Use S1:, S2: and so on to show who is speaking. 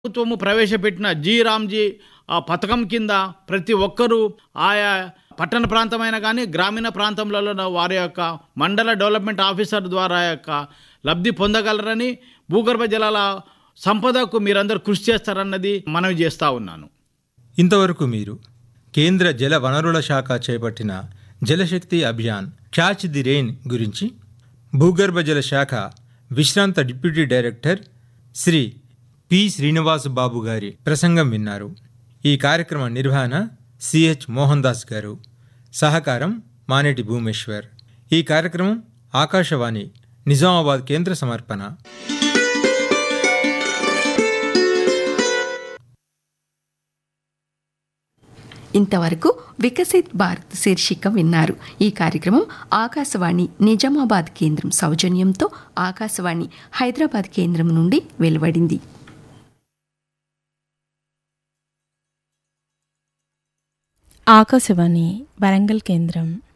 S1: ప్రభుత్వము ప్రవేశపెట్టిన జీ రామ్జీ ఆ పథకం కింద ప్రతి ఒక్కరూ ఆయా పట్టణ ప్రాంతమైన కానీ గ్రామీణ ప్రాంతంలో వారి యొక్క మండల డెవలప్మెంట్ ఆఫీసర్ ద్వారా యొక్క లబ్ధి పొందగలరని భూగర్భ జలాల సంపదకు మీరందరూ కృషి చేస్తారన్నది మనవి చేస్తా ఉన్నాను
S2: ఇంతవరకు మీరు కేంద్ర జల వనరుల శాఖ చేపట్టిన Jal Shakti Abhiyan catch the rain గురించి భూగర్భ జల శాఖ విశ్రాంత deputy director Shri P Srinivas Babu గారి ప్రసంగం విన్నారు ఈ కార్యక్రమ నిర్వహణ సిహెచ్ మోహన్ దాస్ గారు సహకారం మానేటి భూమేశ్వర్ ఈ కార్యక్రమం ఆకాశవాణి నిజామాబాద్ కేంద్ర సమర్పణ
S3: ఇంతవరకు వికసిత్ భారత్ శీర్షిక విన్నారు ఈ కార్యక్రమం ఆకాశవాణి నిజామాబాద్ కేంద్రం సౌజన్యంతో ఆకాశవాణి హైదరాబాద్ కేంద్రం నుండి వెలువడింది
S4: ఆకాశవాణి వరంగల్ కేంద్రం